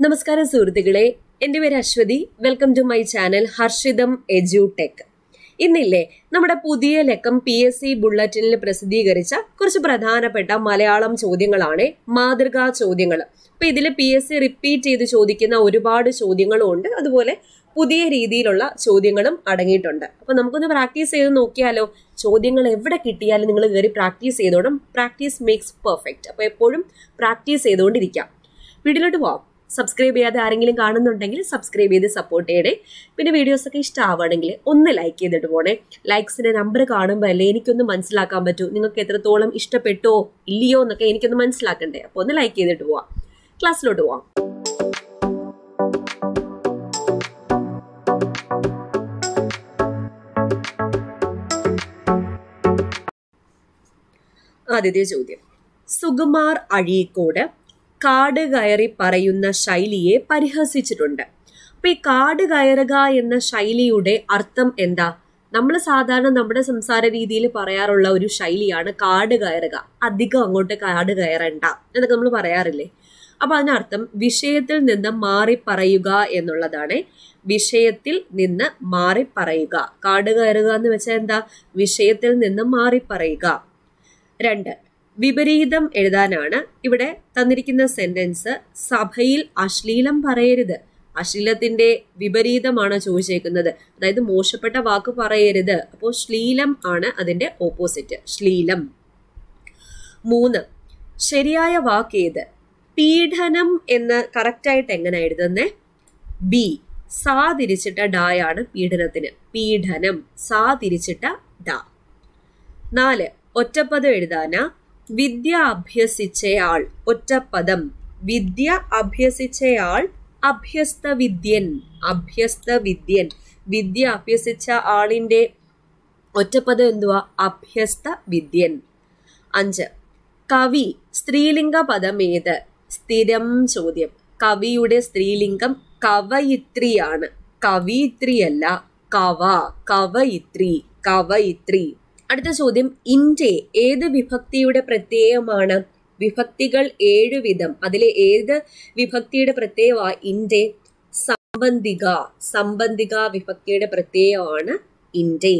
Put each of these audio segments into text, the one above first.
നമസ്കാരം സുഹൃത്തുക്കളെ എൻ്റെ പേര് Aswathi welcome to my channel Harshitham എജ്യൂടെക് ഇന്നില്ലേ നമ്മുടെ പുതിയ ലക്കം പി എസ് സി ബുള്ളറ്റിനിൽ പ്രസിദ്ധീകരിച്ച കുറച്ച് പ്രധാനപ്പെട്ട മലയാളം ചോദ്യങ്ങളാണ് മാതൃകാ ചോദ്യങ്ങൾ അപ്പൊ ഇതിൽ പി എസ് സി റിപ്പീറ്റ് ചെയ്ത് ചോദിക്കുന്ന ഒരുപാട് ചോദ്യങ്ങളും ഉണ്ട് അതുപോലെ പുതിയ രീതിയിലുള്ള ചോദ്യങ്ങളും അടങ്ങിയിട്ടുണ്ട് അപ്പൊ നമുക്കൊന്ന് പ്രാക്ടീസ് ചെയ്ത് നോക്കിയാലോ ചോദ്യങ്ങൾ എവിടെ കിട്ടിയാലും നിങ്ങൾ കയറി പ്രാക്ടീസ് ചെയ്തോണം പ്രാക്ടീസ് മേക്സ് പെർഫെക്റ്റ് അപ്പൊ എപ്പോഴും പ്രാക്ടീസ് ചെയ്തുകൊണ്ടിരിക്കാം വീട്ടിലോട്ട് പോവാം സബ്സ്ക്രൈബ് ചെയ്യാതെ ആരെങ്കിലും കാണുന്നുണ്ടെങ്കിൽ സബ്സ്ക്രൈബ് ചെയ്ത് സപ്പോർട്ട് ചെയ്യണേ പിന്നെ വീഡിയോസ് ഒക്കെ ഇഷ്ടമാവുകയാണെങ്കിൽ ഒന്ന് ലൈക്ക് ചെയ്തിട്ട് പോണേ ലൈക്സിന്റെ നമ്പർ കാണുമ്പോൾ അല്ലേ എനിക്കൊന്ന് മനസ്സിലാക്കാൻ പറ്റൂ നിങ്ങൾക്ക് എത്രത്തോളം ഇഷ്ടപ്പെട്ടോ ഇല്ലയോ എന്നൊക്കെ എനിക്കൊന്ന് മനസ്സിലാക്കണ്ടേ അപ്പോൾ ഒന്ന് ലൈക്ക് ചെയ്തിട്ട് പോവാം ക്ലാസ്സിലോട്ട് പോവാം ആദ്യത്തെ ചോദ്യം സുകുമാർ അഴീക്കോട് കാട് കയറി പറയുന്ന ശൈലിയെ പരിഹസിച്ചിട്ടുണ്ട് അപ്പൊ ഈ കാട് കയറുക എന്ന ശൈലിയുടെ അർത്ഥം എന്താ നമ്മൾ സാധാരണ നമ്മുടെ സംസാര രീതിയിൽ പറയാറുള്ള ഒരു ശൈലിയാണ് കാട് കയറുക അധികം അങ്ങോട്ട് കാട് കയറണ്ട എന്നൊക്കെ നമ്മൾ പറയാറില്ലേ അപ്പൊ അതിനർത്ഥം വിഷയത്തിൽ നിന്ന് മാറി പറയുക എന്നുള്ളതാണ് വിഷയത്തിൽ നിന്ന് മാറി പറയുക കാട് കയറുക എന്ന് വെച്ചാൽ എന്താ വിഷയത്തിൽ നിന്ന് മാറി പറയുക രണ്ട് വിപരീതം എഴുതാനാണ് ഇവിടെ തന്നിരിക്കുന്ന സെന്റൻസ് സഭയിൽ അശ്ലീലം പറയരുത് അശ്ലീലത്തിന്റെ വിപരീതമാണ് ചോദിച്ചേക്കുന്നത് അതായത് മോശപ്പെട്ട വാക്ക് പറയരുത് അപ്പോൾ ശ്ലീലം ആണ് അതിന്റെ ഓപ്പോസിറ്റ് ശ്ലീലം മൂന്ന് ശരിയായ വാക്ക് ഏത് പീഡനം എന്ന് കറക്റ്റായിട്ട് എങ്ങനെ എഴുതുന്നേ ബി സാ തിരിച്ചിട്ട ഡായാണ് പീഡനത്തിന് പീഡനം സാ തിരിച്ചിട്ട ഡ നാല് ഒറ്റപ്പദം എഴുതാന വിദ്യ അഭ്യസിച്ചയാൾ ഒറ്റപ്പദം വിദ്യ അഭ്യസിച്ചയാൾ അഭ്യസ്ത വിദ്യൻ അഭ്യസ്ത വിദ്യൻ വിദ്യ അഭ്യസിച്ച ആളിന്റെ ഒറ്റപ്പദം എന്തുവാ അഭ്യസ്ത വിദ്യൻ അഞ്ച് കവി സ്ത്രീലിംഗ പദം ഏത് സ്ഥിരം ചോദ്യം കവിയുടെ സ്ത്രീലിംഗം കവയിത്രിയാണ് കവിയിത്രിയല്ല കവ കവയിത്രി കവയിത്രി അടുത്ത ചോദ്യം ഇന്റെ ഏത് വിഭക്തിയുടെ പ്രത്യയമാണ് വിഭക്തികൾ ഏഴു വിധം അതിലെ ഏത് വിഭക്തിയുടെ പ്രത്യയമാ ഇന്റെ സംബന്ധിക സംബന്ധിക വിഭക്തിയുടെ പ്രത്യയമാണ് ഇന്റെ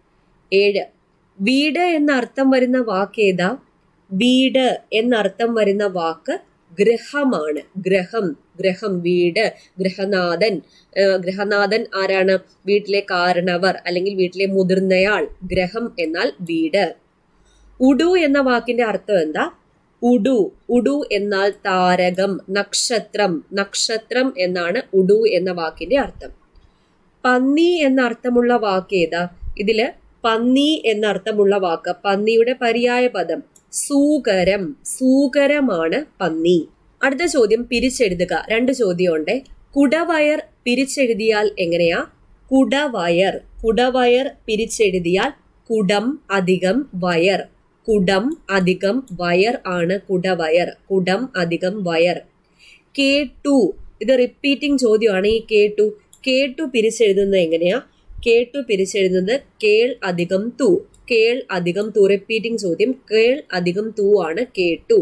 ഏഴ് വീട് എന്ന അർത്ഥം വരുന്ന വാക്ക് ഏതാ വീട് എന്നർത്ഥം വരുന്ന വാക്ക് ഗ്രഹമാണ് ഗ്രഹം ഗ്രഹം വീട് ഗ്രഹനാഥൻ ഗ്രഹനാഥൻ ആരാണ് വീട്ടിലെ കാരണവർ അല്ലെങ്കിൽ വീട്ടിലെ മുതിർന്നയാൾ ഗ്രഹം എന്നാൽ വീട് ഉഡു എന്ന വാക്കിന്റെ അർത്ഥം എന്താ ഉഡു ഉഡു എന്നാൽ താരകം നക്ഷത്രം നക്ഷത്രം എന്നാണ് ഉഡു എന്ന വാക്കിന്റെ അർത്ഥം പന്നി എന്ന അർത്ഥമുള്ള വാക്ക് ഏതാ ഇതില് പന്നി എന്ന അർത്ഥമുള്ള വാക്ക് പന്നിയുടെ പര്യായ പദം സൂകരം സൂകരമാണ് പന്നി അടുത്ത ചോദ്യം പിരിച്ചെഴുതുക രണ്ട് ചോദ്യമുണ്ട് കുടവയർ പിരിച്ചെഴുതിയാൽ എങ്ങനെയാ കുടവയർ കുടവയർ പിരിച്ചെഴുതിയാൽ കുടം അധികം വയർ കുടം അധികം വയർ ആണ് കുടവയർ കുടം അധികം വയർ കെ ടു ഇത് റിപ്പീറ്റിംഗ് ചോദ്യമാണ് ഈ കെ ടു കെ ടു പിരിച്ചെഴുതുന്നത് എങ്ങനെയാ കെ ടു പിരിച്ചെഴുതുന്നത് കേൾ അധികം തു കേൾ അധികം തു റിപ്പീറ്റിംഗ് ചോദ്യം കേൾ അധികം തു ആണ് കെ ടു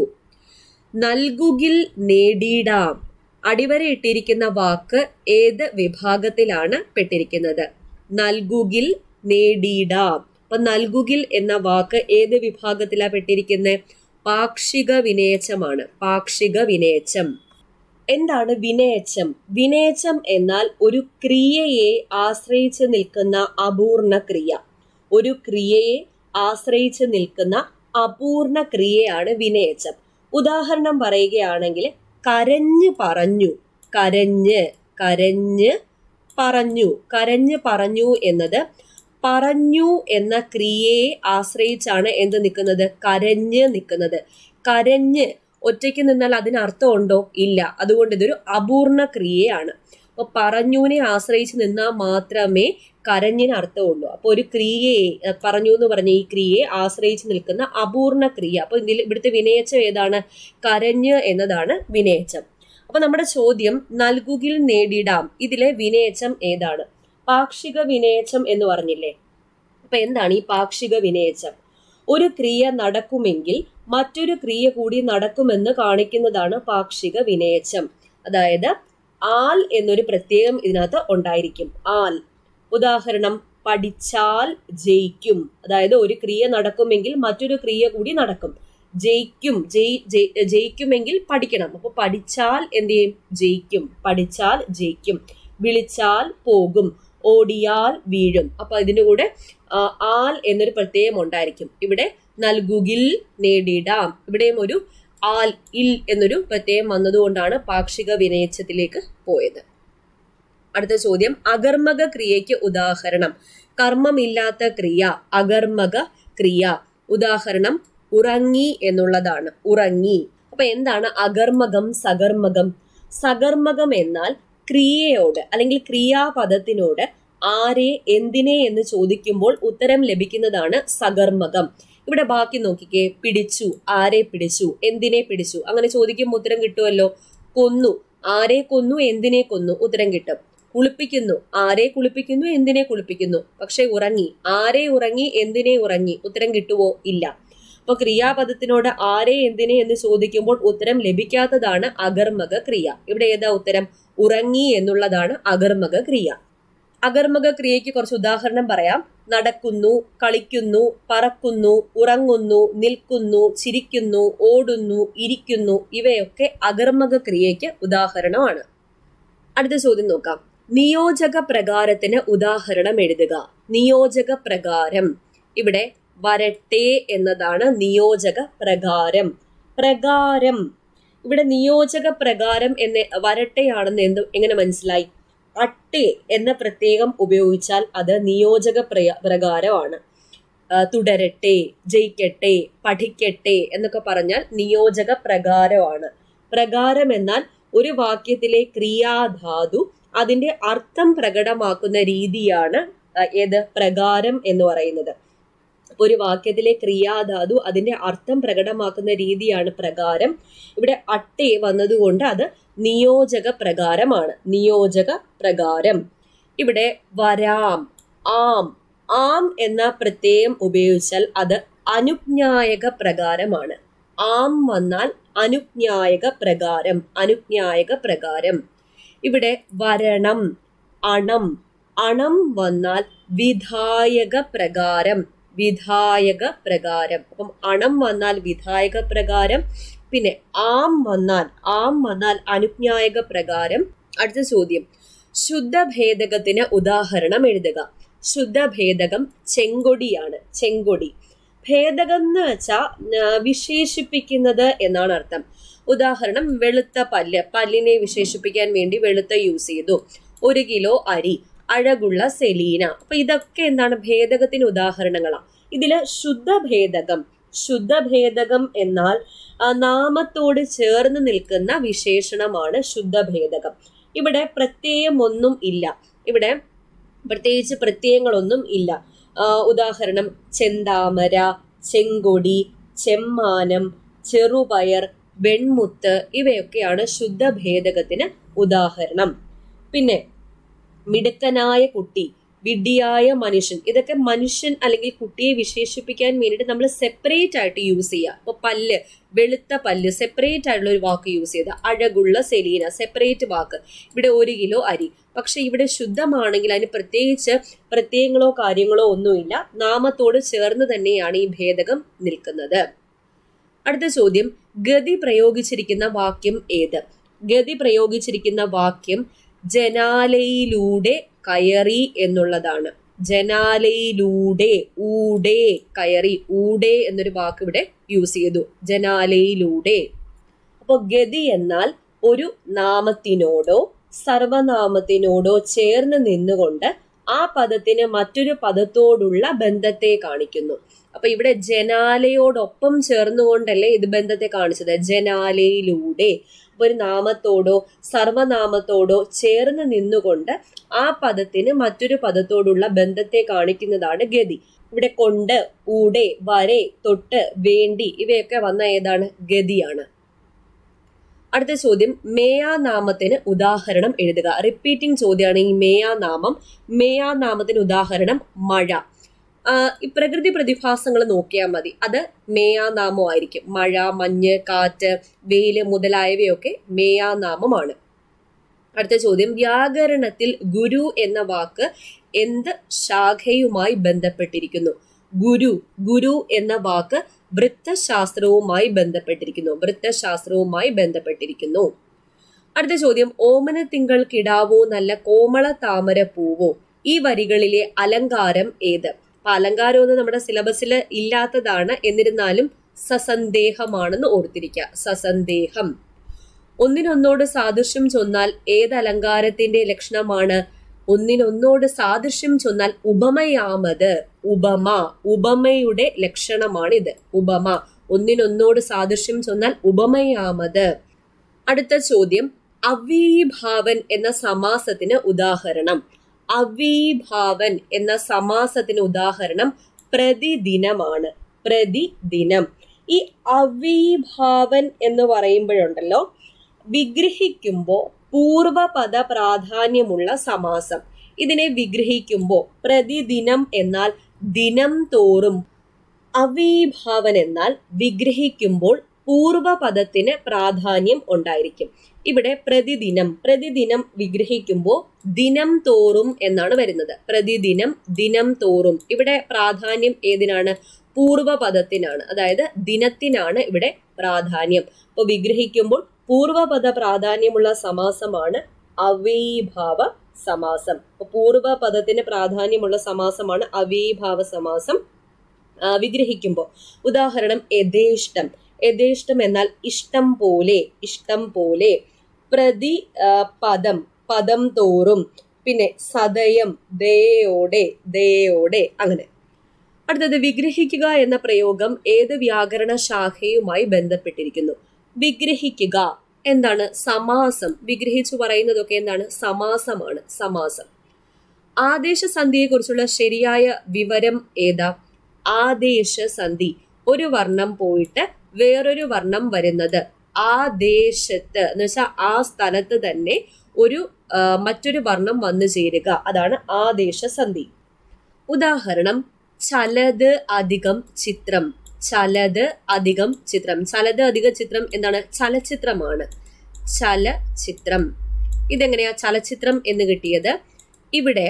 നൽകുകിൽ നേടിയിടാം അടിവര ഇട്ടിരിക്കുന്ന വാക്ക് ഏത് വിഭാഗത്തിലാണ് പെട്ടിരിക്കുന്നത് നൽകുകിൽ നേടിയിടാം അപ്പൊ നൽകുകിൽ എന്ന വാക്ക് ഏത് വിഭാഗത്തിലാ പെട്ടിരിക്കുന്നത് പാക്ഷിക വിനയച്ചമാണ് പാക്ഷിക വിനയച്ചം എന്താണ് വിനയച്ചം വിനയച്ചം എന്നാൽ ഒരു ക്രിയയെ ആശ്രയിച്ച് നിൽക്കുന്ന അപൂർണ ക്രിയ ഒരു ക്രിയയെ ആശ്രയിച്ച് നിൽക്കുന്ന അപൂർണ ക്രിയയാണ് വിനയച്ചം ഉദാഹരണം പറയുകയാണെങ്കിൽ കരഞ്ഞ് പറഞ്ഞു കരഞ്ഞ് കരഞ്ഞ് പറഞ്ഞു കരഞ്ഞ് പറഞ്ഞു എന്നത് പറഞ്ഞു എന്ന ക്രിയയെ ആശ്രയിച്ചാണ് എന്ത് നിൽക്കുന്നത് കരഞ്ഞ് നിൽക്കുന്നത് കരഞ്ഞ് ഒറ്റയ്ക്ക് നിന്നാൽ അതിന് അർത്ഥമുണ്ടോ ഇല്ല അതുകൊണ്ട് ഇതൊരു അപൂർണ ക്രിയയാണ് അപ്പൊ പറഞ്ഞുവിനെ ആശ്രയിച്ച് നിന്നാൽ മാത്രമേ കരഞ്ഞിന് അർത്ഥമുള്ളൂ അപ്പൊ ഒരു ക്രിയയെ പറഞ്ഞു എന്ന് പറഞ്ഞ ഈ ക്രിയയെ ആശ്രയിച്ച് നിൽക്കുന്ന അപൂർണ ക്രിയ അപ്പൊ ഇതിൽ ഇവിടുത്തെ വിനയച്ചം ഏതാണ് കരഞ്ഞ് എന്നതാണ് വിനയച്ചം അപ്പൊ നമ്മുടെ ചോദ്യം നൽകുകിൽ നേടിടാം ഇതിലെ വിനയച്ചം ഏതാണ് പാക്ഷിക വിനയച്ചം എന്ന് പറഞ്ഞില്ലേ അപ്പൊ എന്താണ് ഈ പാക്ഷിക വിനയച്ചം ഒരു ക്രിയ നടക്കുമെങ്കിൽ മറ്റൊരു ക്രിയ കൂടി നടക്കുമെന്ന് കാണിക്കുന്നതാണ് പാക്ഷിക വിനയച്ചം അതായത് ആൽ എന്നൊരു പ്രത്യേകം ഇതിനകത്ത് ഉണ്ടായിരിക്കും ആൽ ഉദാഹരണം പഠിച്ചാൽ ജയിക്കും അതായത് ഒരു ക്രിയ നടക്കുമെങ്കിൽ മറ്റൊരു ക്രിയ കൂടി നടക്കും ജയിക്കും ജയി ജയി- ജയിക്കുമെങ്കിൽ പഠിക്കണം അപ്പൊ പഠിച്ചാൽ എന്ത് ചെയ്യും ജയിക്കും പഠിച്ചാൽ ജയിക്കും വിളിച്ചാൽ പോകും ഓടിയാൽ വീഴും അപ്പൊ അതിന്റെ കൂടെ ആ, ആൽ എന്നൊരു പ്രത്യയം ഉണ്ടായിരിക്കും ഇവിടെ നൽകുകിൽ നേടിടാം ഇവിടെയും ഒരു ആൽ ഇൽ എന്നൊരു പ്രത്യയം വന്നതുകൊണ്ടാണ് പാക്ഷിക വിനയച്ചത്തിലേക്ക് പോയത് അടുത്ത ചോദ്യം അകർമ്മക ക്രിയയ്ക്ക് ഉദാഹരണം കർമ്മമില്ലാത്ത ക്രിയ അകർമ്മക ക്രിയ ഉദാഹരണം ഉറങ്ങി എന്നുള്ളതാണ് ഉറങ്ങി അപ്പൊ എന്താണ് അകർമ്മകം സകർമ്മകം സകർമ്മകം എന്നാൽ ക്രിയയോട് അല്ലെങ്കിൽ ക്രിയാപദത്തിനോട് ആരെ എന്തിനെ എന്ന് ചോദിക്കുമ്പോൾ ഉത്തരം ലഭിക്കുന്നതാണ് സകർമ്മകം ഇവിടെ ബാക്കി നോക്കിക്കേ പിടിച്ചു ആരെ പിടിച്ചു എന്തിനെ പിടിച്ചു അങ്ങനെ ചോദിക്കുമ്പോൾ ഉത്തരം കിട്ടുമല്ലോ കൊന്നു ആരെ കൊന്നു എന്തിനെ കൊന്നു ഉത്തരം കിട്ടും കുളിപ്പിക്കുന്നു ആരെ കുളിപ്പിക്കുന്നു എന്തിനെ കുളിപ്പിക്കുന്നു പക്ഷെ ഉറങ്ങി ആരെ ഉറങ്ങി എന്തിനെ ഉറങ്ങി ഉത്തരം കിട്ടുവോ ഇല്ല അപ്പൊ ക്രിയാപദത്തിനോട് ആരെ എന്തിനെ എന്ന് ചോദിക്കുമ്പോൾ ഉത്തരം ലഭിക്കാത്തതാണ് അകർമ്മക ക്രിയ ഇവിടെ ഏതാ ഉത്തരം ഉറങ്ങി എന്നുള്ളതാണ് അകർമ്മക ക്രിയ അകർമ്മക ക്രിയയ്ക്ക് കുറച്ച് ഉദാഹരണം പറയാം നടക്കുന്നു കളിക്കുന്നു പറക്കുന്നു ഉറങ്ങുന്നു നിൽക്കുന്നു ചിരിക്കുന്നു ഓടുന്നു ഇരിക്കുന്നു ഇവയൊക്കെ അകർമ്മക ക്രിയയ്ക്ക് ഉദാഹരണമാണ് അടുത്ത ചോദ്യം നോക്കാം നിയോജക പ്രകാരത്തിന് ഉദാഹരണം എഴുതുക നിയോജക പ്രകാരം ഇവിടെ വരട്ടെ എന്നതാണ് നിയോജക പ്രകാരം പ്രകാരം ഇവിടെ നിയോജക പ്രകാരം എന്ന് വരട്ടെയാണെന്ന് എന്ത് എങ്ങനെ മനസ്സിലായി അട്ടെ എന്ന പ്രത്യേകം ഉപയോഗിച്ചാൽ അത് നിയോജക പ്രയ പ്രകാരമാണ് ആ, തുടരട്ടെ ജയിക്കട്ടെ പഠിക്കട്ടെ എന്നൊക്കെ പറഞ്ഞാൽ നിയോജക പ്രകാരമാണ് പ്രകാരം എന്നാൽ ഒരു വാക്യത്തിലെ ക്രിയാധാതു അതിന്റെ അർത്ഥം പ്രകടമാക്കുന്ന രീതിയാണ് ആ, ഏത് പ്രകാരം എന്ന് പറയുന്നത് ഒരു വാക്യത്തിലെ ക്രിയാധാതു അതിന്റെ അർത്ഥം പ്രകടമാക്കുന്ന രീതിയാണ് പ്രകാരം ഇവിടെ അട്ടെ വന്നതുകൊണ്ട് അത് നിയോജക പ്രകാരമാണ് നിയോജക പ്രകാരം ഇവിടെ വരാം ആം ആം എന്ന പ്രത്യയം ഉപയോഗിച്ചാൽ അത് അനുജ്ഞായക പ്രകാരമാണ് ആം വന്നാൽ അനുജ്ഞായക പ്രകാരം അനുജ്ഞായക പ്രകാരം ഇവിടെ വരണം അണം അണം വന്നാൽ വിധായക പ്രകാരം വിധായക പ്രകാരം അപ്പം അണം വന്നാൽ വിധായക പ്രകാരം പിന്നെ ആം വന്നാൽ ആം വന്നാൽ അനുജ്ഞായക പ്രകാരം അടുത്ത ചോദ്യം ശുദ്ധഭേദകത്തിന് ഉദാഹരണം എഴുതുക ശുദ്ധഭേദകം ചെങ്കൊടിയാണ് ചെങ്കൊടി ഭേദകം എന്ന് വെച്ചാൽ വിശേഷിപ്പിക്കുന്നത് എന്നാണ് അർത്ഥം ഉദാഹരണം വെളുത്ത പല്ല് പല്ലിനെ വിശേഷിപ്പിക്കാൻ വേണ്ടി വെളുത്ത യൂസ് ചെയ്തു ഒരു കിലോ അരി അഴകുള്ള സെലീന അപ്പൊ ഇതൊക്കെ എന്താണ് ഭേദകത്തിന് ഉദാഹരണങ്ങളാണ് ഇതില് ശുദ്ധഭേദകം ശുദ്ധഭേദകം എന്നാൽ ആ, നാമത്തോട് ചേർന്ന് നിൽക്കുന്ന വിശേഷണമാണ് ശുദ്ധഭേദകം ഇവിടെ പ്രത്യയം ഒന്നും ഇല്ല ഇവിടെ പ്രത്യേകിച്ച് പ്രത്യയങ്ങളൊന്നും ഇല്ല ആ, ഉദാഹരണം ചെന്താമര ചെങ്കൊടി ചെമ്മാനം ചെറുപയർ വെൺമുത്ത് ഇവയൊക്കെയാണ് ശുദ്ധഭേദകത്തിന് ഉദാഹരണം പിന്നെ മിടുക്കനായ കുട്ടി വിഡ്ഢിയായ മനുഷ്യൻ ഇതൊക്കെ മനുഷ്യൻ അല്ലെങ്കിൽ കുട്ടിയെ വിശേഷിപ്പിക്കാൻ വേണ്ടിയിട്ട് നമ്മൾ സെപ്പറേറ്റ് ആയിട്ട് യൂസ് ചെയ്യുക ഇപ്പൊ പല്ല് വെളുത്ത പല്ല് സെപ്പറേറ്റ് ആയിട്ടുള്ള ഒരു വാക്ക് യൂസ് ചെയ്ത അഴകുള്ള സെലീന സെപ്പറേറ്റ് വാക്ക് ഇവിടെ ഒരു കിലോ അരി പക്ഷെ ഇവിടെ ശുദ്ധമാണെങ്കിൽ അതിന് പ്രത്യേകിച്ച് പ്രത്യയങ്ങളോ കാര്യങ്ങളോ ഒന്നുമില്ല നാമത്തോട് ചേർന്ന് തന്നെയാണ് ഈ ഭേദകം നിൽക്കുന്നത് അടുത്ത ചോദ്യം ഗതി പ്രയോഗിച്ചിരിക്കുന്ന വാക്യം ഏത് ഗതി പ്രയോഗിച്ചിരിക്കുന്ന വാക്യം ജനാലയിലൂടെ കയറി എന്നുള്ളതാണ് ജനാലയിലൂടെ ഊടെ കയറി ഊടെ എന്നൊരു വാക്ക് ഇവിടെ യൂസ് ചെയ്തു ജനാലയിലൂടെ അപ്പോൾ ഗതി എന്നാൽ ഒരു നാമത്തിനോടോ സർവനാമത്തിനോടോ ചേർന്ന് നിന്നുകൊണ്ട് ആ പദത്തിന് മറ്റൊരു പദത്തോടുള്ള ബന്ധത്തെ കാണിക്കുന്നു അപ്പൊ ഇവിടെ ജനാലയോടൊപ്പം ചേർന്നുകൊണ്ടല്ലേ ഇത് ബന്ധത്തെ കാണിച്ചത് ജനാലയിലൂടെ അപ്പൊ ഒരു നാമത്തോടോ സർവനാമത്തോടോ ചേർന്ന് നിന്നുകൊണ്ട് ആ പദത്തിന് മറ്റൊരു പദത്തോടുള്ള ബന്ധത്തെ കാണിക്കുന്നതാണ് ഗതി ഇവിടെ കൊണ്ട് ഊടെ വരെ തൊട്ട് വേണ്ടി ഇവയൊക്കെ വന്ന ഏതാണ് ഗതിയാണ് അടുത്ത ചോദ്യം മേയാനാമത്തിന് ഉദാഹരണം എഴുതുക റിപ്പീറ്റിംഗ് ചോദ്യമാണ് ഈ മേയാനാമം മേയാനാമത്തിന് ഉദാഹരണം മഴ ആ, ഈ പ്രകൃതി പ്രതിഭാസങ്ങൾ നോക്കിയാൽ മതി അത് മേയാനാമമായിരിക്കും മഴ മഞ്ഞ് കാറ്റ് വെയില് മുതലായവയൊക്കെ മേയാനാമമാണ് അടുത്ത ചോദ്യം വ്യാകരണത്തിൽ ഗുരു എന്ന വാക്ക് എന്ത് ശാഖയുമായി ബന്ധപ്പെട്ടിരിക്കുന്നു ഗുരു ഗുരു എന്ന വാക്ക് വൃത്തശാസ്ത്രവുമായി ബന്ധപ്പെട്ടിരിക്കുന്നു വൃത്തശാസ്ത്രവുമായി ബന്ധപ്പെട്ടിരിക്കുന്നു അടുത്ത ചോദ്യം ഓമന തിങ്കൾ കിടാവോ നല്ല കോമള താമര പൂവോ ഈ വരികളിലെ അലങ്കാരം ഏത് അപ്പൊ അലങ്കാരം ഒന്നും നമ്മുടെ സിലബസിൽ ഇല്ലാത്തതാണ് എന്നിരുന്നാലും സസന്ദേഹമാണെന്ന് ഓർത്തിരിക്കുക സസന്ദേഹം ഒന്നിനൊന്നോട് സാദൃശ്യം ചൊന്നാൽ ഏത് അലങ്കാരത്തിന്റെ ലക്ഷണമാണ് ഒന്നിനൊന്നോട് സാദൃശ്യം ചൊന്നാൽ ഉപമയാമത് ഉപമ ഉപമയുടെ ലക്ഷണമാണിത് ഉപമ ഒന്നിനൊന്നോട് സാദൃശ്യം ചൊന്നാൽ ഉപമയാമത് അടുത്ത ചോദ്യം അവീഭാവൻ എന്ന സമാസത്തിന് ഉദാഹരണം അവീഭാവൻ എന്ന സമാസത്തിന് ഉദാഹരണം പ്രതിദിനമാണ് പ്രതിദിനം ഈ അവീഭാവൻ എന്ന് പറയുമ്പോഴുണ്ടല്ലോ വിഗ്രഹിക്കുമ്പോൾ പൂർവപദ പ്രാധാന്യമുള്ള സമാസം ഇതിനെ വിഗ്രഹിക്കുമ്പോൾ പ്രതിദിനം എന്നാൽ ദിനം തോറും അവീഭാവൻ എന്നാൽ വിഗ്രഹിക്കുമ്പോൾ പൂർവപദത്തിന് പ്രാധാന്യം ഉണ്ടായിരിക്കും ഇവിടെ പ്രതിദിനം പ്രതിദിനം വിഗ്രഹിക്കുമ്പോൾ ദിനം തോറും എന്നാണ് വരുന്നത് പ്രതിദിനം ദിനം തോറും ഇവിടെ പ്രാധാന്യം ഏതിനാണ് പൂർവപദത്തിനാണ് അതായത് ദിനത്തിനാണ് ഇവിടെ പ്രാധാന്യം അപ്പോൾ വിഗ്രഹിക്കുമ്പോൾ പൂർവപദ പ്രാധാന്യമുള്ള സമാസമാണ് അവീഭാവ സമാസം അപ്പൊ പൂർവപദത്തിന് പ്രാധാന്യമുള്ള സമാസമാണ് അവീഭാവ സമാസം ആ, വിഗ്രഹിക്കുമ്പോൾ ഉദാഹരണം യഥേഷ്ടം യഥേഷ്ടം എന്നാൽ ഇഷ്ടം പോലെ ഇഷ്ടം പോലെ പ്രതി ആ, പദം പദം തോറും പിന്നെ സദയം ദയോടെ ദയോടെ അങ്ങനെ അടുത്തത് വിഗ്രഹിക്കുക എന്ന പ്രയോഗം ഏത് വ്യാകരണ ശാഖയുമായി ബന്ധപ്പെട്ടിരിക്കുന്നു വിഗ്രഹിക്കുക എന്താണ് സമാസം വിഗ്രഹിച്ചു പറയുന്നതൊക്കെ എന്താണ് സമാസമാണ് സമാസം ആദേശസന്ധിയെ കുറിച്ചുള്ള ശരിയായ വിവരം ഏതാ ആദേശസന്ധി ഒരു വർണ്ണം പോയിട്ട് വേറൊരു വർണ്ണം വരുന്നത് ആ ദേശത്ത് എന്ന് വെച്ചാൽ ആ സ്ഥലത്ത് തന്നെ ഒരു ആ, മറ്റൊരു വർണ്ണം വന്നു ചേരുക അതാണ് ആദേശസന്ധി ഉദാഹരണം ചലത് അധികം ചിത്രം ചലത് അധികം ചിത്രം ചലത് അധിക ചിത്രം എന്താണ് ചലച്ചിത്രമാണ് ചലച്ചിത്രം ഇതെങ്ങനെയാ ചലച്ചിത്രം എന്ന് കിട്ടിയത് ഇവിടെ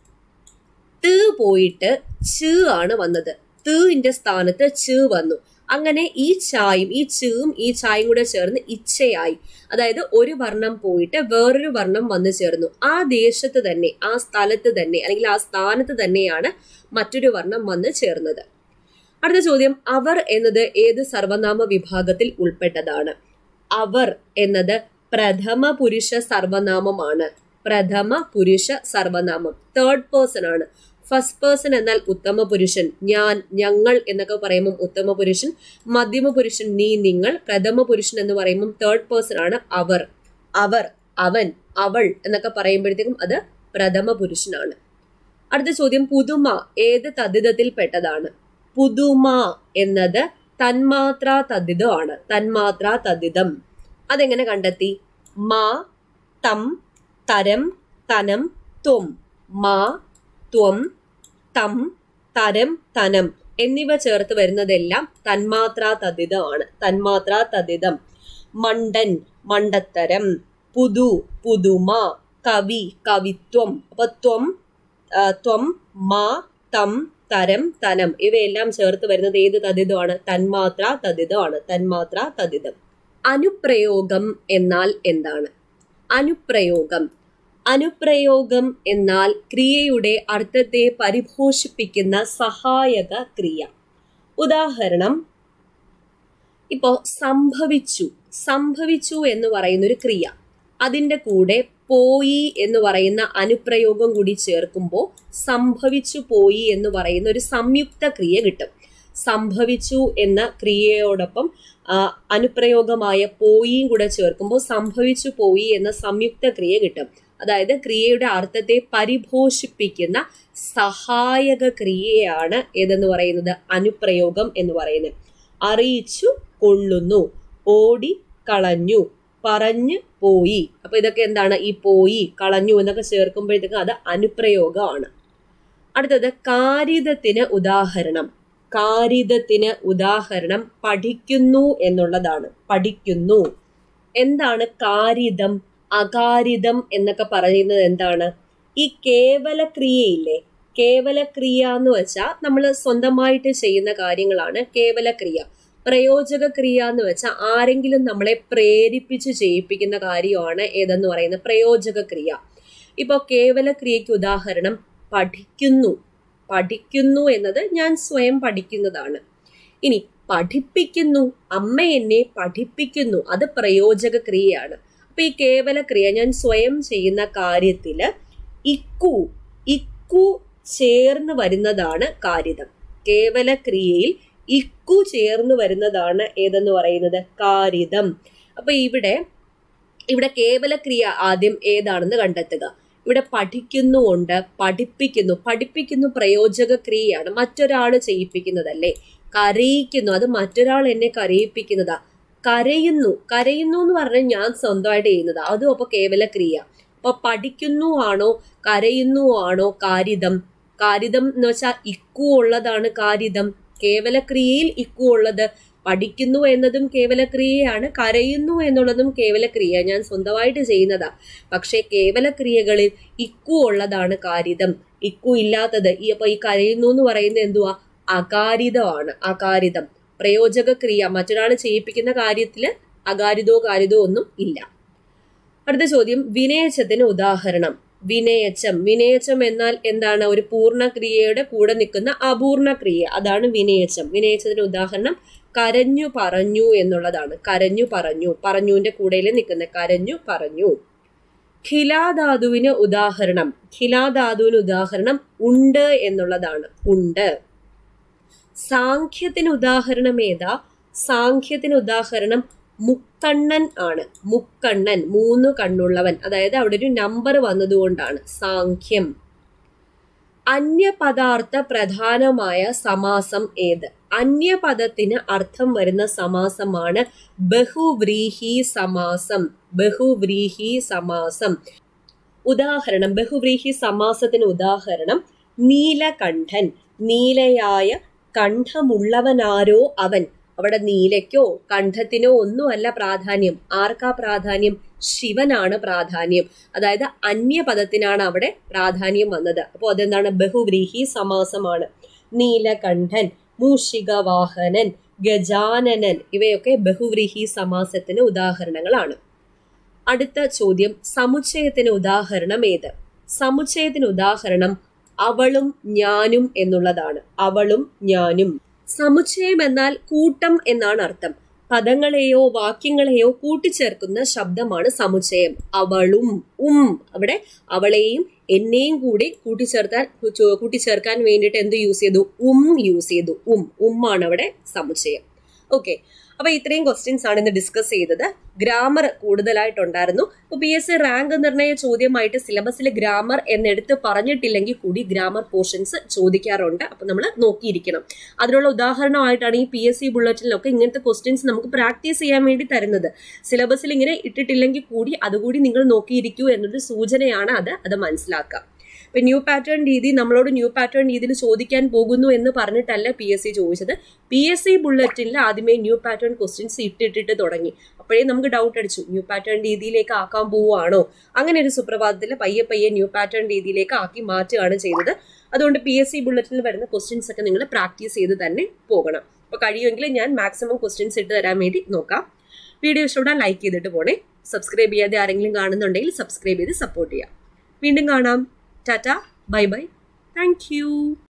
ത് പോയിട്ട് ച് ആണ് വന്നത് ത്തിന്റെ സ്ഥാനത്ത് ച് വന്നു അങ്ങനെ ഈ ചായും ഈ ചും ഈ ചായും കൂടെ ചേർന്ന് ഇച്ഛയായി അതായത് ഒരു വർണ്ണം പോയിട്ട് വേറൊരു വർണ്ണം വന്നു ചേർന്നു ആ ദേശത്ത് തന്നെ ആ സ്ഥലത്ത് തന്നെ അല്ലെങ്കിൽ ആ സ്ഥാനത്ത് തന്നെയാണ് മറ്റൊരു വർണ്ണം വന്ന് ചേർന്നത് അടുത്ത ചോദ്യം അവർ എന്നത് ഏത് സർവനാമ വിഭാഗത്തിൽ ഉൾപ്പെട്ടതാണ് അവർ എന്നത് പ്രഥമ പുരുഷ സർവനാമമാണ് പ്രഥമ പുരുഷ സർവനാമം തേർഡ് പേഴ്സൺ ആണ് ഫസ്റ്റ് പേഴ്സൺ എന്നാൽ ഉത്തമ പുരുഷൻ ഞാൻ ഞങ്ങൾ എന്നൊക്കെ പറയുമ്പോൾ ഉത്തമ പുരുഷൻ മധ്യമ പുരുഷൻ നീ നിങ്ങൾ പ്രഥമ പുരുഷൻ എന്ന് പറയുമ്പോൾ തേർഡ് പേഴ്സൺ ആണ് അവർ അവർ അവൻ അവൾ എന്നൊക്കെ പറയുമ്പോഴത്തേക്കും അത് പ്രഥമ പുരുഷനാണ് അടുത്ത ചോദ്യം പുതുമ ഏത് തദ്ധിതത്തിൽ പെട്ടതാണ് പുതുമ എന്നത് തന്മാത്രാ തദ്ധിതമാണ് തന്മാത്രാ തദ്ധിതം അതെങ്ങനെ കണ്ടെത്തി മാ തം തരം തനം ത്വം മാ ത്വം തം തരം തനം എന്നിവ ചേർത്ത് വരുന്നതെല്ലാം തന്മാത്രാ തദ്ധിതമാണ് തന്മാത്രാ തദ്ധിതം മണ്ടൻ മണ്ടത്തരം പുതു പുതുമ കവി കവിത്വം അപ്പൊ ത്വം ആ, ത്വം മാ തം തരം തനം ഇവയെല്ലാം ചേർത്ത് വരുന്നത് ഏത് തദ്ധിതമാണ് തന്മാത്രാ തദ്ധിതമാണ് തന്മാത്രാ തദ്ധിതം അനുപ്രയോഗം എന്നാൽ എന്താണ് അനുപ്രയോഗം അനുപ്രയോഗം എന്നാൽ ക്രിയയുടെ അർത്ഥത്തെ പരിപോഷിപ്പിക്കുന്ന സഹായക ക്രിയ ഉദാഹരണം ഇപ്പോ സംഭവിച്ചു സംഭവിച്ചു എന്ന് പറയുന്ന ഒരു ക്രിയ അതിന്റെ കൂടെ പോയി എന്ന് പറയുന്ന അനുപ്രയോഗം കൂടി ചേർക്കുമ്പോൾ സംഭവിച്ചു പോയി എന്ന് പറയുന്ന ഒരു സംയുക്ത ക്രിയ കിട്ടും സംഭവിച്ചു എന്ന ക്രിയയോടൊപ്പം ആ, അനുപ്രയോഗമായ പോയിയും കൂടെ ചേർക്കുമ്പോൾ സംഭവിച്ചു പോയി എന്ന സംയുക്ത ക്രിയ കിട്ടും അതായത് ക്രിയയുടെ അർത്ഥത്തെ പരിപോഷിപ്പിക്കുന്ന സഹായക ക്രിയയാണ് ഏതെന്ന് പറയുന്നത് അനുപ്രയോഗം എന്ന് പറയുന്നത് അറിയിച്ചു കൊള്ളുന്നു ഓടി കളഞ്ഞു പറഞ്ഞു പോയി അപ്പൊ ഇതൊക്കെ എന്താണ് ഈ പോയി കളഞ്ഞു എന്നൊക്കെ ചേർക്കുമ്പോഴത്തേക്ക് അത് അനുപ്രയോഗമാണ് അടുത്തത് കാരിതത്തിന് ഉദാഹരണം കാരിതത്തിന് ഉദാഹരണം പഠിക്കുന്നു എന്നുള്ളതാണ് പഠിക്കുന്നു എന്താണ് കാരിതം അകാരിതം എന്നൊക്കെ പറയുന്നത് എന്താണ് ഈ കേവല ക്രിയയില്ലേ കേവല ക്രിയ എന്ന് വെച്ചാൽ നമ്മൾ സ്വന്തമായിട്ട് ചെയ്യുന്ന കാര്യങ്ങളാണ് കേവല ക്രിയ പ്രയോജക ക്രിയ എന്ന് വെച്ചാൽ ആരെങ്കിലും നമ്മളെ പ്രേരിപ്പിച്ച് ചെയ്യിപ്പിക്കുന്ന കാര്യമാണ് ഏതെന്ന് പറയുന്നത് പ്രയോജക ക്രിയ ഇപ്പോൾ കേവല ക്രിയയ്ക്ക് ഉദാഹരണം പഠിക്കുന്നു പഠിക്കുന്നു എന്നത് ഞാൻ സ്വയം പഠിക്കുന്നതാണ് ഇനി പഠിപ്പിക്കുന്നു അമ്മ എന്നെ പഠിപ്പിക്കുന്നു അത് പ്രയോജക ക്രിയയാണ് അപ്പൊ ഈ കേവല ക്രിയ ഞാൻ സ്വയം ചെയ്യുന്ന കാര്യത്തില് ഇക്കു ഇക്കു ചേർന്ന് വരുന്നതാണ് കാരിതം കേവല ക്രിയയിൽ ഇക്കു ചേർന്ന് വരുന്നതാണ് ഏതെന്ന് പറയുന്നത് കാരിതം അപ്പൊ ഇവിടെ ഇവിടെ കേവല ക്രിയ ആദ്യം ഏതാണെന്ന് കണ്ടെത്തുക ഇവിടെ പഠിക്കുന്നുണ്ട് പഠിപ്പിക്കുന്നു പഠിപ്പിക്കുന്നു പ്രയോജക ക്രിയയാണ് മറ്റൊരാൾ ചെയ്യിപ്പിക്കുന്നതല്ലേ കരയിക്കുന്നു അത് മറ്റൊരാൾ എന്നെ കരയിപ്പിക്കുന്നതാ കരയുന്നു കരയുന്നു എന്ന് പറഞ്ഞാൽ ഞാൻ സ്വന്തമായിട്ട് ചെയ്യുന്നതാ അതും അപ്പൊ കേവല ക്രിയ അപ്പൊ പഠിക്കുന്നു ആണോ കരയുന്നു ആണോ കാരിതം കാരിതം എന്ന് വെച്ചാൽ ഇക്കു ഉള്ളതാണ് കാരിതം കേവല ക്രിയയിൽ ഇക്കു ഉള്ളത് പഠിക്കുന്നു എന്നതും കേവല ക്രിയയാണ് കരയുന്നു എന്നുള്ളതും കേവല ക്രിയ ഞാൻ സ്വന്തമായിട്ട് ചെയ്യുന്നതാ പക്ഷേ കേവല ക്രിയകളിൽ ഇക്കു ഉള്ളതാണ് കാരിതം ഇക്കു ഇല്ലാത്തത് ഈ അപ്പൊ ഈ കരയുന്നു എന്ന് പറയുന്നത് എന്തുവാ അകാരിതമാണ് അകാരിതം പ്രയോജക ക്രിയ മറ്റൊരാൾ ചെയ്യിപ്പിക്കുന്ന കാര്യത്തിൽ അകാരിതോ കാരിതോ ഒന്നും ഇല്ല അടുത്ത ചോദ്യം വിനയച്ചത്തിന് ഉദാഹരണം വിനയച്ചം വിനയച്ചം എന്നാൽ എന്താണ് ഒരു പൂർണ്ണ ക്രിയയുടെ കൂടെ നിൽക്കുന്ന അപൂർണ ക്രിയ അതാണ് വിനയച്ചം വിനയച്ചത്തിന് ഉദാഹരണം കരഞ്ഞു പറഞ്ഞു എന്നുള്ളതാണ് കരഞ്ഞു പറഞ്ഞു പറഞ്ഞുവിന്റെ കൂടെയിൽ നിൽക്കുന്ന കരഞ്ഞു പറഞ്ഞു ഖിലാധാതുവിന് ഉദാഹരണം ഖിലാധാതുവിന് ഉദാഹരണം ഉണ്ട് എന്നുള്ളതാണ് ഉണ്ട് സാഖ്യത്തിന് ഉദാഹരണം ഏതാ സാഖ്യത്തിന് ഉദാഹരണം മുക്കണ്ണൻ ആണ് മുക്കണ്ണൻ മൂന്ന് കണ്ണുള്ളവൻ അതായത് അവിടെ ഒരു നമ്പർ വന്നതുകൊണ്ടാണ് സാഖ്യം അന്യപദാർത്ഥ പ്രധാനമായ സമാസം ഏത് അന്യപദത്തിന് അർത്ഥം വരുന്ന സമാസമാണ് ബഹുവ്രീഹി സമാസം ബഹുവ്രീഹി സമാസം ഉദാഹരണം ബഹുവ്രീഹി സമാസത്തിന് ഉദാഹരണം നീലകണ്ഠൻ നീലയായ കണ്ഠമുള്ളവനാരോ അവൻ അവിടെ നീലയ്ക്കോ കണ്ഠത്തിനോ ഒന്നുമല്ല പ്രാധാന്യം ആർക്കാ പ്രാധാന്യം ശിവനാണ് പ്രാധാന്യം അതായത് അന്യപദത്തിനാണ് അവിടെ പ്രാധാന്യം വന്നത് അപ്പോൾ അതെന്താണ് ബഹുവ്രീഹി സമാസമാണ് നീലകണ്ഠൻ മൂഷികവാഹനൻ ഗജാനനൻ ഇവയൊക്കെ ബഹുവ്രീഹി സമാസത്തിന് ഉദാഹരണങ്ങളാണ് അടുത്ത ചോദ്യം സമുച്ചയത്തിന് ഉദാഹരണം ഏത് സമുച്ചയത്തിന് ഉദാഹരണം അവളും ഞാനും എന്നുള്ളതാണ് അവളും ഞാനും സമുച്ചയം എന്നാൽ കൂട്ടം എന്നാണ് അർത്ഥം പദങ്ങളെയോ വാക്യങ്ങളെയോ കൂട്ടിച്ചേർക്കുന്ന ശബ്ദമാണ് സമുച്ചയം അവളും ഉം അവിടെ അവളെയും എന്നെയും കൂടി കൂട്ടിച്ചേർത്താൻ കൂട്ടിച്ചേർക്കാൻ വേണ്ടിയിട്ട് എന്ത് യൂസ് ചെയ്തു ഉം യൂസ് ചെയ്തു ഉം ഉമ്മാണ് അവിടെ സമുച്ചയം ഓക്കെ അപ്പൊ ഇത്രയും ക്വസ്റ്റ്യൻസ് ആണ് ഇന്ന് ഡിസ്കസ് ചെയ്തത് ഗ്രാമർ കൂടുതലായിട്ടുണ്ടായിരുന്നു അപ്പൊ പി എസ് സി റാങ്ക് നിർണയ ചോദ്യമായിട്ട് സിലബസിൽ ഗ്രാമർ എന്നെടുത്ത് പറഞ്ഞിട്ടില്ലെങ്കിൽ കൂടി ഗ്രാമർ പോർഷൻസ് ചോദിക്കാറുണ്ട് അപ്പൊ നമ്മൾ നോക്കിയിരിക്കണം അതിനുള്ള ഉദാഹരണമായിട്ടാണ് ഈ പി എസ് സി ബുള്ളറ്റിനിലൊക്കെ ഇങ്ങനത്തെ ക്വസ്റ്റ്യൻസ് നമുക്ക് പ്രാക്ടീസ് ചെയ്യാൻ വേണ്ടി തരുന്നത് സിലബസിൽ ഇങ്ങനെ ഇട്ടിട്ടില്ലെങ്കിൽ കൂടി അതുകൂടി നിങ്ങൾ നോക്കിയിരിക്കൂ എന്നൊരു സൂചനയാണ് അത് അത് മനസ്സിലാക്കുക ഇപ്പൊ ന്യൂ പാറ്റേൺ രീതി നമ്മളോട് ന്യൂ പാറ്റേൺ രീതിയിൽ ചോദിക്കാൻ പോകുന്നു എന്ന് പറഞ്ഞിട്ടല്ല പി എസ് സി ചോദിച്ചത് പി എസ് സി ബുള്ളറ്റിനിൽ ആദ്യമേ ന്യൂ പാറ്റേൺ ക്വസ്റ്റ്യൻസ് ഇട്ടിട്ടിട്ട് തുടങ്ങി അപ്പോഴേ നമുക്ക് ഡൗട്ട് അടിച്ചു ന്യൂ പാറ്റേൺ രീതിയിലേക്ക് ആക്കാൻ പോവുകയാണോ അങ്ങനെ ഒരു സുപ്രഭാതത്തിൽ പയ്യെ പയ്യെ ന്യൂ പാറ്റേൺ രീതിയിലേക്ക് ആക്കി മാറ്റുകയാണ് ചെയ്തത് അതുകൊണ്ട് പി എസ് സി ബുള്ളറ്റിനിൽ വരുന്ന ക്വസ്റ്റ്യൻസ് ഒക്കെ നിങ്ങൾ പ്രാക്ടീസ് ചെയ്ത് തന്നെ പോകണം അപ്പൊ കഴിയുമെങ്കിൽ ഞാൻ മാക്സിമം ക്വസ്റ്റ്യൻസ് ഇട്ട് തരാൻ വേണ്ടി നോക്കാം വീഡിയോ ഇഷ്ടപ്പെട്ടാൽ ലൈക്ക് ചെയ്തിട്ട് പോണേ സബ്സ്ക്രൈബ് ചെയ്യാതെ ആരെങ്കിലും കാണുന്നുണ്ടെങ്കിൽ സബ്സ്ക്രൈബ് ചെയ്ത് സപ്പോർട്ട് ചെയ്യാം വീണ്ടും കാണാം tata bye bye thank U